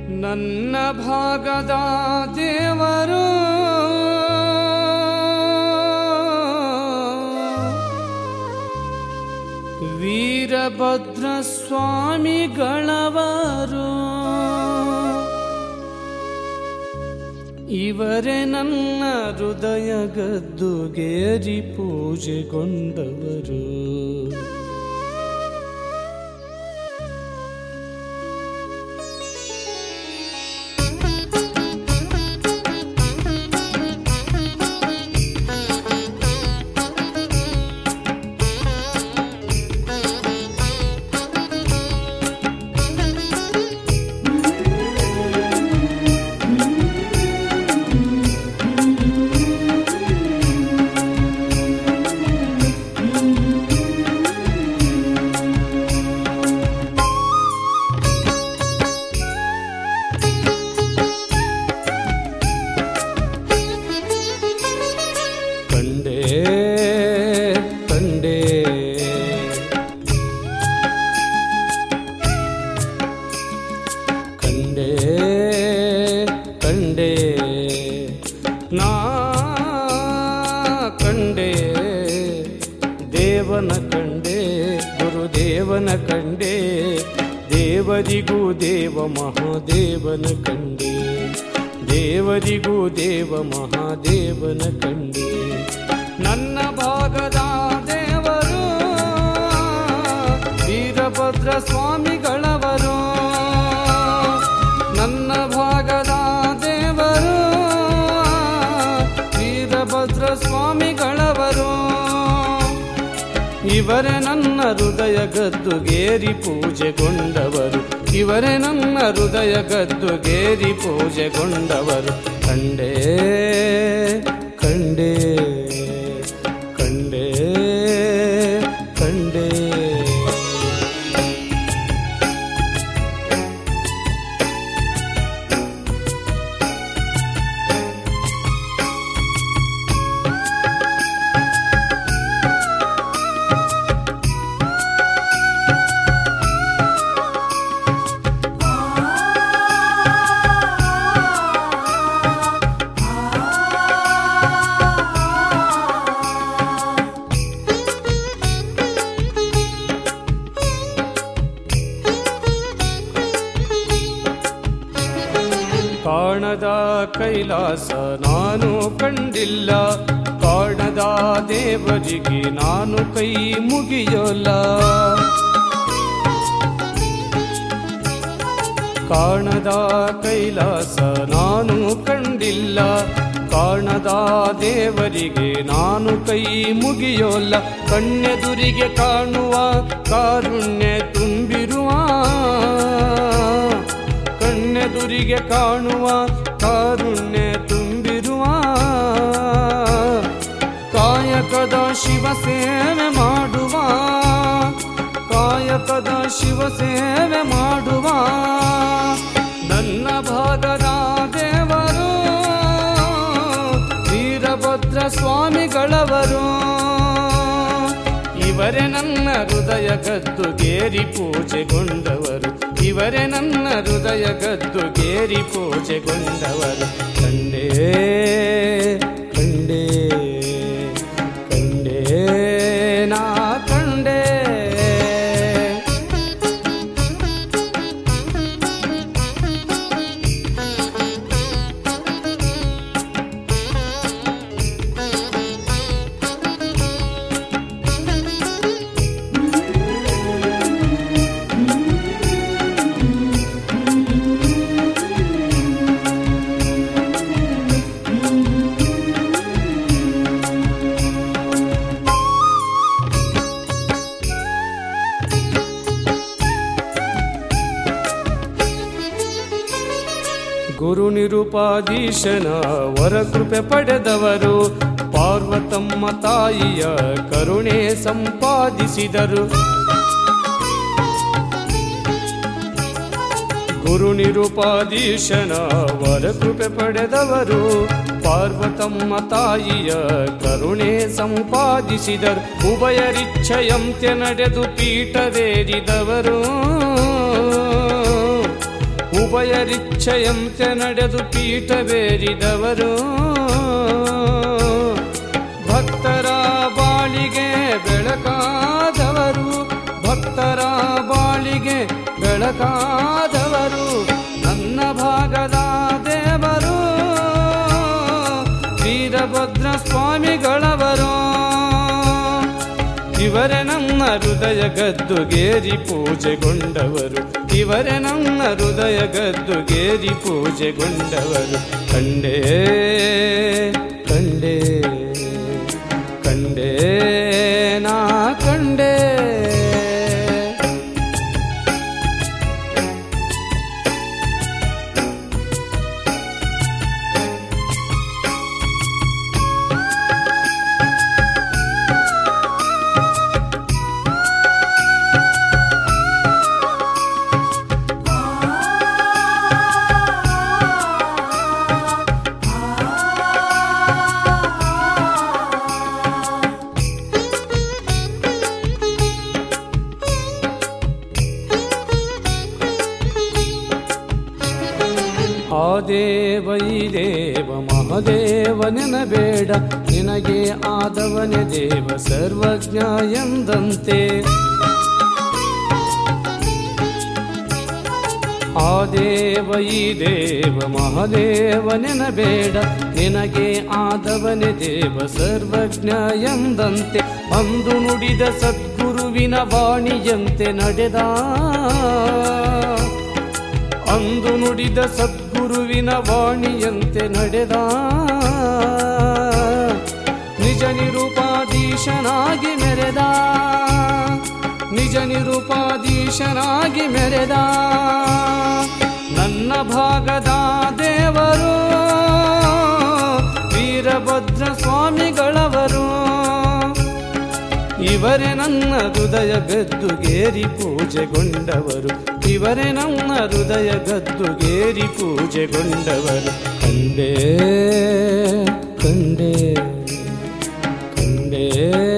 ನನ್ನ ಭಾಗದ ದೇವರು ವೀರಭದ್ರ ಸ್ವಾಮಿಗಳವರು ಇವರೇ ನನ್ನ ಹೃದಯ ಗದ್ದುಗೇರಿ ಪೂಜೆಗೊಂಡವರು ಕಂಡೇ ಕಂಡೇ ಕಂಡೇ ಕಂಡೇ ನಾ ಕಂಡೇ ದೇವನ ಕಂಡೇ ಗುರುದೇವನ ಕಂಡೇ ದೇವರಿಗೂ ದೇವ ಮಹಾದೇವನ ಕಂಡೇ ದೇವರಿಗೂ ದೇವ ಮಹಾದೇವನ ಕಂಡೇ ನನ್ನ ಭಾಗದ ದೇವರು ವೀರಭದ್ರ ಸ್ವಾಮಿಗಳವರು ನನ್ನ ಭಾಗದ ದೇವರು ವೀರಭದ್ರ ಸ್ವಾಮಿಗಳವರು ಇವರೇ ನನ್ನ ಹೃದಯ ಗದ್ದುಗೇರಿ ಪೂಜೆಗೊಂಡವರು ಇವರೇ ನನ್ನ ಹೃದಯ ಗದ್ದುಗೇರಿ ಪೂಜೆಗೊಂಡವರು ಕಂಡೇ ಕಂಡೇ ಕಂಡೇ ಕಂಡೇ ಕಾಣದ ಕೈಲಾಸ ನಾನು ಕಂಡಿಲ್ಲ ಕಾಣದ ದೇವರಿಗೆ ನಾನು ಕೈ ಮುಗಿಯೋಲ್ಲ ಕಾಣದ ಕೈಲಾಸ ನಾನು ಕಂಡಿಲ್ಲ ಕಾಣದ ದೇವರಿಗೆ ನಾನು ಕೈ ಮುಗಿಯೋಲ್ಲ ಕಣ್ಣೆದುರಿಗೆ ಕಾಣುವ ಕಾರುಣ್ಯ ತುಂಬಿರುವ ಕಣ್ಣೆದುರಿಗೆ ಕಾಣುವ ಕಾರುಣ್ಯ ತುಂಬಿರುವ ಕಾಯಕದ ಶಿವ ಸೇವೆ ಮಾಡುವ ಕಾಯಕದ ಶಿವ ಸೇವೆ ಮಾಡುವ ನನ್ನ ಭಾಗದ ದೇವರು ವೀರಭದ್ರ ಸ್ವಾಮಿಗಳವರು ಇವರೇ ನನ್ನ ಹೃದಯ ಗದ್ದುಗೇರಿ ಪೂಜೆಗೊಂಡವರು ಇವರೇ ನನ್ನ ಹೃದಯ ಗದ್ದುಗೇರಿ ಪೂಜೆಗೊಂಡವರು ಕಂಡೇ ಕಂಡೇ ಕಂಡೇ ನಾ ಕಂಡೇ ಗುರು ನಿರುಪಾಧೀಶನ ವರಕೃಪೆ ಪಡೆದವರು ಪಾರ್ವತಮ್ಮ ತಾಯಿಯ ಕರುಣೆ ಸಂಪಾದಿಸಿದರು ಗುರು ನಿರುಪಾಧೀಶನ ವರಕೃಪೆ ಪಡೆದವರು ಪಾರ್ವತಮ್ಮ ತಾಯಿಯ ಕರುಣೆ ಸಂಪಾದಿಸಿದರು ಉಭಯರಿಚ್ಛಯಂತೆ ನಡೆದು ಪೀಠವೇರಿದವರು ಉಭಯರಿಚ್ಛೆಯಂತೆ ನಡೆದು ಪೀಠವೇರಿದವರು ಭಕ್ತರ ಬಾಳಿಗೆ ಬೆಳಕಾದವರು ಭಕ್ತರ ಬಾಳಿಗೆ ಬೆಳಕಾದವರು ನನ್ನ ಭಾಗದ ದೇವರು ವೀರಭದ್ರ ಸ್ವಾಮಿಗಳವರು ಇವರೇ ನನ್ನ ಹೃದಯ ಗದ್ದುಗೇರಿ ಪೂಜೆಗೊಂಡವರು ಇವರೇ ನನ್ನ ಹೃದಯ ಗದ್ದುಗೇರಿ ಪೂಜೆಗೊಂಡವರು ಕಂಡೇ ಕಂಡೇ ಕಂಡೇ ನಾ ಕಂಡೇ ಆ ದೇವ ಈ ದೇವ ಮಹದೇವ ನೆನಬೇಡ ನಿನಗೆ ಆದವನೇ ದೇವ ಸರ್ವಜ್ಞ ಎಂದಂತೆ ಆ ದೇವ ಈ ದೇವ ಮಹದೇವ ನೆನಬೇಡ ನಿನಗೆ ಆದವನೇ ದೇವ ಸರ್ವಜ್ಞ ಎಂದಂತೆ ಅಂದು ನುಡಿದ ಸದ್ಗುರುವಿನ ವಾಣಿಯಂತೆ ನಡೆದ ಅಂದು ನುಡಿದ ಸದ್ಗುರುವಿನ ವಾಣಿಯಂತೆ ನಡೆದ ನಿಜ ನಿರೂಪಾಧೀಶನಾಗಿ ಮೆರೆದ ನಿಜ ನಿರೂಪಾಧೀಶನಾಗಿ ಮೆರೆದ ನನ್ನ ಭಾಗದ ದೇವರು ವೀರಭದ್ರ ಸ್ವಾಮಿಗಳವರು ಇವರೇ ನನ್ನ ಹೃದಯ ಗದ್ದುಗೇರಿ ಪೂಜೆಗೊಂಡವರು ಇವರೇ ನನ್ನ ಹೃದಯ ಗದ್ದುಗೇರಿ ಪೂಜೆಗೊಂಡವರು ಕಂಡೇ ಕಂಡೇ ಕಂಡೇ